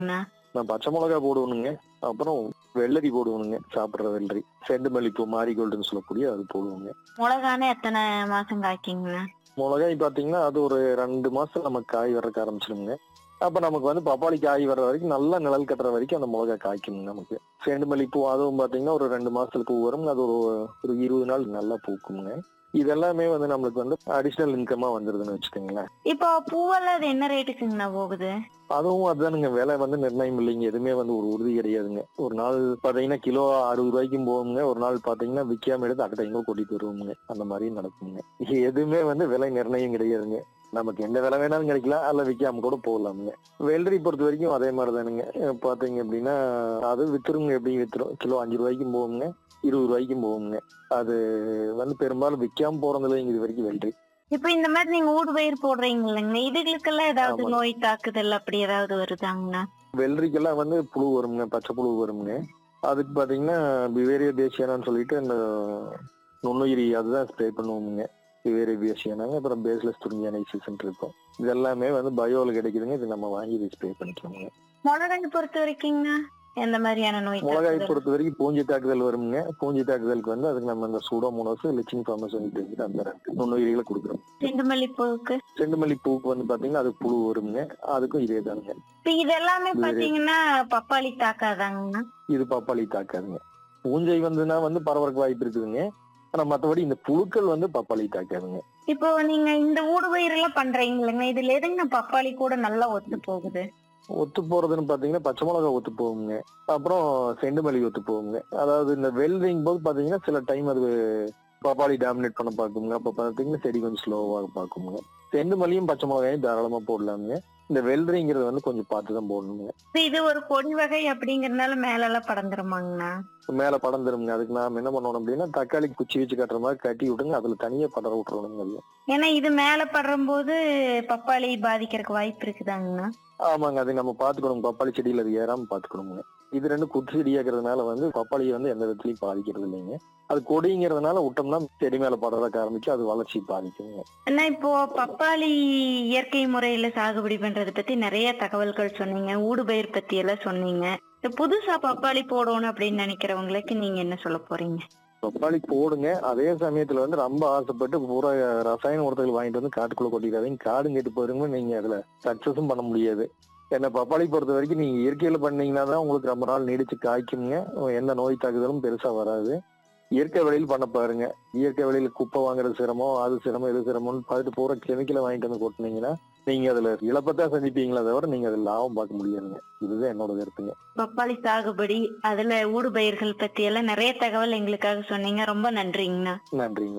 நான் பச்சை மிளகா போடுவணுங்க அப்புறம் வெள்ளரி போடுவணுங்க சாப்பிடுற வெள்ளரி செண்டு மல்லிப்பூ மாரிகோல்டுன்னு சொல்லக்கூடிய அது போடுவோங்க மிளகான எத்தனை மாசம் காய்க்குங்கண்ணா மிளகாய் பாத்தீங்கன்னா அது ஒரு ரெண்டு மாசம் நமக்கு காய் வர்றதுக்கு ஆரம்பிச்சிருங்க அப்ப நமக்கு வந்து பப்பாளி காய் வர்ற வரைக்கும் நல்லா நிழல் கட்டுற வரைக்கும் அந்த மிளகா காய்க்குங்க நமக்கு செண்டு மல்லிப்பூ அதுவும் பாத்தீங்கன்னா ஒரு ரெண்டு மாசத்துல பூ வரும் அது ஒரு ஒரு இருபது நாள் நல்லா பூக்குங்க இதெல்லாமே வந்து நம்மளுக்கு வந்து அடிஷனல் இன்கமா வந்துருதுன்னு வச்சுக்கோங்களேன் இப்போ பூவெல்லாம் அது என்ன ரேட்டுக்குங்கண்ணா போகுது அதுவும் அதுதானுங்க விலை வந்து நிர்ணயம் இல்லைங்க எதுவுமே வந்து ஒரு உறுதி கிடையாதுங்க ஒரு நாள் பாத்தீங்கன்னா கிலோ அறுபது ரூபாய்க்கும் போகுங்க ஒரு நாள் பாத்தீங்கன்னா விக்காம எடுத்து அக்கட்டை எங்க கூட்டிட்டு வருவோங்க அந்த மாதிரி நடக்குங்க எதுவுமே வந்து விலை நிர்ணயம் கிடையாதுங்க நமக்கு எந்த விலை வேணாலும் கிடைக்கலாம் அல்ல விக்காம கூட போகலாமுங்க வெள்ளரி பொறுத்த வரைக்கும் அதே மாதிரி தானுங்க பாத்தீங்க அப்படின்னா அது வித்துருங்க எப்படி வித்துரும் கிலோ அஞ்சு ரூபாய்க்கும் போகுங்க இருபது ரூபாய்க்கும் போகுங்க அது வந்து பெரும்பாலும் விக்காம போறதுல இது வரைக்கும் வெள்ளரி இப்போ இந்த மாதிரி நீங்க ஊடு பயிர் போடுறீங்க இல்லைங்கண்ணா இதுகளுக்கெல்லாம் ஏதாவது ஆமாங்க. நோய் தாக்குதல் அப்படி ஏதாவது வருதாங்கண்ணா வெள்ளரிக்கெல்லாம் வந்து புழு வருங்க பச்சை புழு வருங்க அதுக்கு பாத்தீங்கன்னா பிவேரியா பேசியானான்னு சொல்லிட்டு அந்த நுண்ணுயிரி அதுதான் ஸ்ப்ரே பண்ணுவோமுங்க பிவேரியா பேசியானாங்க அப்புறம் பேஸ்லெஸ் துணியானைசேஷன் இருக்கும் இது எல்லாமே வந்து பயோல கிடைக்குதுங்க இது நம்ம வாங்கி இது ஸ்ப்ரே பண்ணிக்கலாமுங்க மிளகாய் பொறுத்த வரைக்குங்கண்ணா எந்த மாதிரியான நோய் மிளகாய் தாக்குதல்? பொறுத்த வரைக்கும் பூஞ்சி தாக்குதல் வருங்க பூஞ்சி தாக்குதலுக்கு வந்து அதுக்கு நம்ம இந்த சூடோமோனோஸ் லிச்சிங் ஃபார்மஸ் வந்து அந்த ரெண்டு நுண்ணுயிரிகளை கொடுக்குறோம் செண்டு மல்லிப்பூவுக்கு செண்டுமல்லி பூக்கு வந்து பாத்தீங்கன்னா அது புழு வருங்க அதுக்கும் இதே தானுங்க இப்ப இதெல்லாமே வேறு- பாத்தீங்கன்னா பப்பாளி தாக்காதாங்கண்ணா இது பப்பாளி தாக்காதுங்க பூஞ்சை வந்துன்னா வந்து பரவறக்கு வாய்ப்பு இருக்குதுங்க ஆனா மத்தபடி இந்த புழுக்கள் வந்து பப்பாளி தாக்காதுங்க இப்போ நீங்க இந்த ஊடு பயிர் எல்லாம் பண்றீங்க இல்லைங்க இதுல எதுங்க பப்பாளி கூட நல்லா ஒத்து போகுது ஒத்து போறதுன்னு பாத்தீங்கன்னா பச்சை மிளகா ஒத்து போகுங்க அப்புறம் செண்டுமல்லி ஒத்து போகுங்க அதாவது இந்த வெல்டிங் போது பாத்தீங்கன்னா சில டைம் அது பப்பாளி டாமினேட் பண்ண பாக்குங்க அப்ப பாத்தீங்கன்னா செடி கொஞ்சம் ஸ்லோவாக பாக்குங்க செண்டுமல்லியும் பச்சை மிளகாயும் தாராளமா போடலாமுங்க இந்த வெல்டரிங்கிறது வந்து கொஞ்சம் பார்த்து தான் போடணுங்க இப்ப இது ஒரு கொடி வகை அப்படிங்கறதுனால மேல எல்லாம் படந்துருமாங்கண்ணா மேல படர்ந்துருங்க அதுக்கு நாம என்ன பண்ணணும் அப்படின்னா தக்காளி குச்சி வச்சு கட்டுற மாதிரி கட்டி விட்டுங்க அதுல தனியா படர விட்டுறணுங்க அது ஏன்னா இது மேல படுறும் போது பப்பாளி பாதிக்கிறதுக்கு வாய்ப்பு இருக்குதாங்கண்ணா ஆமாங்க அது நம்ம பாத்துக்கணும் பப்பாளி செடியில அது ஏறாம பாத்துக்கணுங்க இது ரெண்டு குத்து செடியாக்குறதுனால வந்து பப்பாளியை வந்து எந்த விதத்துலயும் பாதிக்கிறது இல்லைங்க அது கொடிங்கிறதுனால விட்டோம்னா செடி மேல படறதுக்கு ஆரம்பிச்சு அது வளர்ச்சி பாதிக்குங்க அண்ணா இப்போ பப்பாளி இயற்கை முறையில சாகுபடி பண்றதை பத்தி நிறைய தகவல்கள் சொன்னீங்க ஊடுபயிர் பத்தி எல்லாம் சொன்னீங்க இப்ப புதுசா பப்பாளி போடணும் அப்படின்னு நினைக்கிறவங்களுக்கு நீங்க என்ன சொல்ல போறீங்க பப்பாளி போடுங்க அதே சமயத்துல வந்து ரொம்ப ஆசைப்பட்டு பூரா ரசாயன உரத்துகள் வாங்கிட்டு வந்து காட்டுக்குள்ள கொட்டிடாதீங்க காடும் கெட்டு போயிருங்க நீங்க அதுல சக்சஸும் பண்ண முடியாது என்ன பப்பாளி பொறுத்த வரைக்கும் நீங்க இயற்கையில பண்ணீங்கன்னா தான் உங்களுக்கு ரொம்ப நாள் நீடிச்சு காய்க்குங்க எந்த நோய் தாக்குதலும் பெருசா வராது இயற்கை வழியில் பண்ண பாருங்க இயற்கை வழியில குப்பை வாங்குறது சிரமம் அது சிரமம் இது சிரமம்னு பார்த்துட்டு பூரா கெமிக்கலை வாங்கிட்டு வந்து கொட்டினீங்கன்னா நீங்க அதுல இழப்பத்தான் சந்திப்பீங்களே தவிர நீங்க அதுல லாபம் பார்க்க முடியாதுங்க இதுதான் என்னோட கருத்துங்க பப்பாளி சாகுபடி அதுல ஊடுபயிர்கள் பத்தி எல்லாம் நிறைய தகவல் எங்களுக்காக சொன்னீங்க ரொம்ப நன்றிங்கண்ணா நன்றிங்க